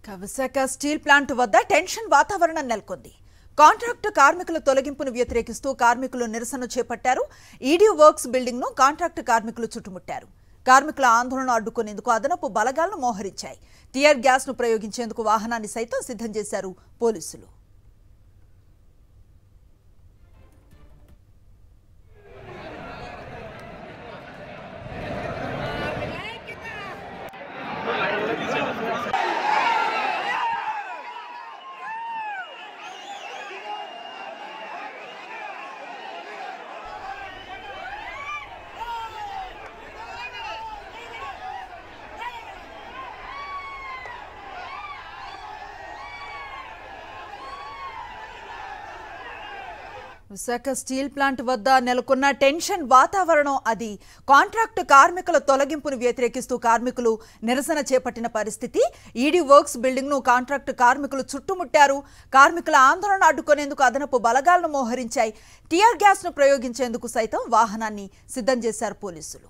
Visakha steel plant వద్ద tension వాతావరణం నెలకొంది కాంట్రాక్టు కార్మికుల తొలగింపును వ్యతిరేకిస్తూ కార్మికులు నిరసన చేపట్టారు ఈడీ వర్క్స్ బిల్డింగ్ ను కాంట్రాక్టు కార్మికులు చుట్టుముట్టారు కార్మికుల ఆందోళన అడ్డుకునేందుకు అదనపు బలగాలను మోహరించాయి టియర్ గ్యాస్ ను ప్రయోగించేందుకు వాహనాన్ని సైతం సిద్ధం చేశారు పోలీసులు విశాఖ స్టీల్ ప్లాంట్ వద్ద నెలకొన్న టెన్షన్ వాతావరణం అది కాంట్రాక్టు కార్మికుల తొలగింపును వ్యతిరేకిస్తూ కార్మికులు నిరసన చేపట్టిన పరిస్థితి ఈడీ వర్క్స్ బిల్డింగ్ ను కాంట్రాక్టు కార్మికులు చుట్టుముట్టారు కార్మికుల ఆందోళన అడ్డుకునేందుకు అదనపు బలగాలను మోహరించాయి టియర్ గ్యాస్ ను ప్రయోగించేందుకు సైతం వాహనాన్ని సిద్ధం చేశారు పోలీసులు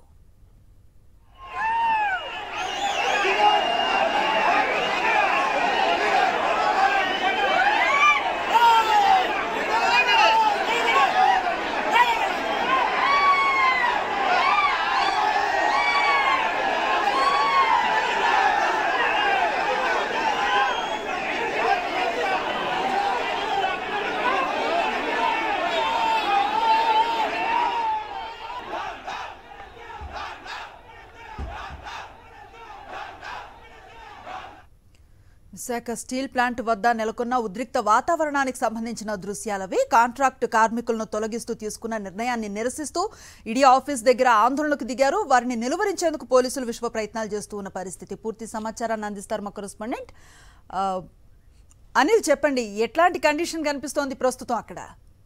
విశాఖ స్టీల్ ప్లాంట్ వద్ద నెలకొన్న ఉద్రిక్త వాతావరణానికి సంబంధించిన దృశ్యాలవి కాంట్రాక్టు కార్మికులను తొలగిస్తూ తీసుకున్న నిర్ణయాన్ని నిరసిస్తూ ఇడీ ఆఫీస్ దగ్గర ఆందోళనకు దిగారు వారిని నిలువరించేందుకు పోలీసులు విశ్వ ప్రయత్నాలు చేస్తూ ఉన్న పరిస్థితి పూర్తి సమాచారాన్ని అందిస్తారు మా కరెస్పాండెంట్ ఆ, అనిల్ చెప్పండి ఎట్లాంటి కండిషన్ కనిపిస్తోంది ప్రస్తుతం అక్కడ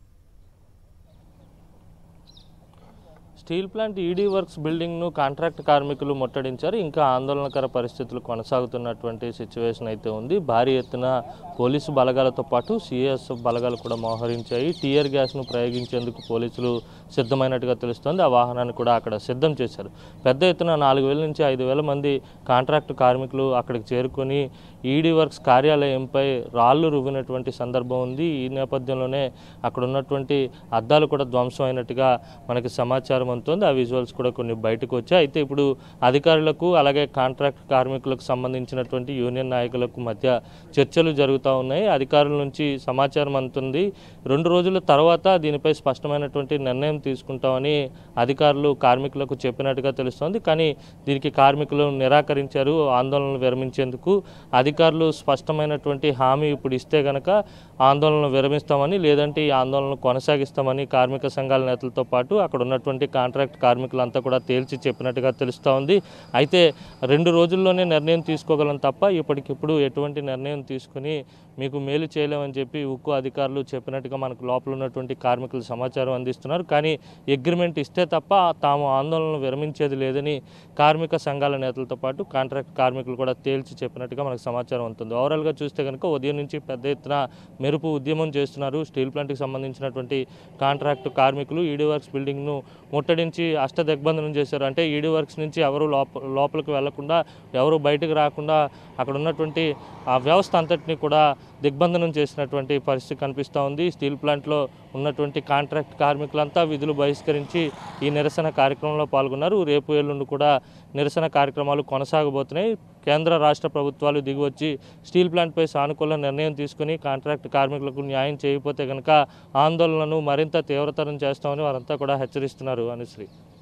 స్టీల్ ప్లాంట్ ఈడీ వర్క్స్ బిల్డింగ్ను కాంట్రాక్ట్ కార్మికులు ముట్టడించారు ఇంకా ఆందోళనకర పరిస్థితులు కొనసాగుతున్నటువంటి సిచ్యువేషన్ అయితే ఉంది భారీ ఎత్తున పోలీసు బలగాలతో పాటు సిఎస్ఎఫ్ బలగాలు కూడా మోహరించాయి టీయర్ గ్యాస్ను ప్రయోగించేందుకు పోలీసులు సిద్ధమైనట్టుగా తెలుస్తోంది ఆ వాహనాన్ని కూడా అక్కడ సిద్ధం చేశారు పెద్ద ఎత్తున నాలుగు వేల నుంచి ఐదు వేల మంది కాంట్రాక్ట్ కార్మికులు అక్కడికి చేరుకొని ఈడీ వర్క్స్ కార్యాలయంపై రాళ్లు రువ్వినటువంటి సందర్భం ఉంది ఈ నేపథ్యంలోనే అక్కడ ఉన్నటువంటి అద్దాలు కూడా ధ్వంసం అయినట్టుగా మనకి సమాచారం అందుతోంది ఆ విజువల్స్ కూడా కొన్ని బయటకు వచ్చాయి అయితే ఇప్పుడు అధికారులకు అలాగే కాంట్రాక్ట్ కార్మికులకు సంబంధించినటువంటి యూనియన్ నాయకులకు మధ్య చర్చలు జరుగుతూ ఉన్నాయి అధికారుల నుంచి సమాచారం అందుతుంది రెండు రోజుల తర్వాత దీనిపై స్పష్టమైనటువంటి నిర్ణయం తీసుకుంటామని అధికారులు కార్మికులకు చెప్పినట్టుగా తెలుస్తోంది కానీ దీనికి కార్మికులు నిరాకరించారు ఆందోళనలు విరమించేందుకు అధికారులు స్పష్టమైనటువంటి హామీ ఇప్పుడు ఇస్తే గనక ఆందోళనలు విరమిస్తామని లేదంటే ఈ ఆందోళనలు కొనసాగిస్తామని కార్మిక సంఘాల నేతలతో పాటు అక్కడ ఉన్నటువంటి కాంట్రాక్ట్ కార్మికులంతా కూడా తేల్చి చెప్పినట్టుగా తెలుస్తూ ఉంది అయితే రెండు రోజుల్లోనే నిర్ణయం తీసుకోగలం తప్ప ఇప్పటికిప్పుడు ఎటువంటి నిర్ణయం తీసుకుని మీకు మేలు చేయలేమని చెప్పి ఉక్కు అధికారులు చెప్పినట్టుగా మనకు లోపల ఉన్నటువంటి కార్మికులు సమాచారం అందిస్తున్నారు కానీ అగ్రిమెంట్ ఇస్తే తప్ప తాము ఆందోళనలు విరమించేది లేదని కార్మిక సంఘాల నేతలతో పాటు కాంట్రాక్ట్ కార్మికులు కూడా తేల్చి చెప్పినట్టుగా మనకు సమాచారం ఉంటుంది ఓవరాల్గా చూస్తే కనుక ఉదయం నుంచి పెద్ద ఎత్తున మెరుపు ఉద్యమం చేస్తున్నారు స్టీల్ ప్లాంట్కి సంబంధించినటువంటి కాంట్రాక్ట్ కార్మికులు ఈడీ వర్క్స్ బిల్డింగ్ను ముట్టడించి అష్ట దిగ్బంధనం చేశారు అంటే ఈడీ వర్క్స్ నుంచి ఎవరు లోప లోపలికి వెళ్లకుండా ఎవరు బయటకు రాకుండా అక్కడ ఉన్నటువంటి ఆ వ్యవస్థ అంతటిని కూడా దిగ్బంధనం చేసినటువంటి పరిస్థితి కనిపిస్తూ ఉంది స్టీల్ ప్లాంట్లో ఉన్నటువంటి కాంట్రాక్ట్ కార్మికులంతా విధులు బహిష్కరించి ఈ నిరసన కార్యక్రమంలో పాల్గొన్నారు రేపు ఎల్లుండి కూడా నిరసన కార్యక్రమాలు కొనసాగబోతున్నాయి కేంద్ర రాష్ట్ర ప్రభుత్వాలు దిగివచ్చి స్టీల్ ప్లాంట్పై సానుకూల నిర్ణయం తీసుకుని కాంట్రాక్ట్ కార్మికులకు న్యాయం చేయకపోతే కనుక ఆందోళనను మరింత తీవ్రతరం చేస్తామని వారంతా కూడా హెచ్చరిస్తున్నారు అనుశ్రీ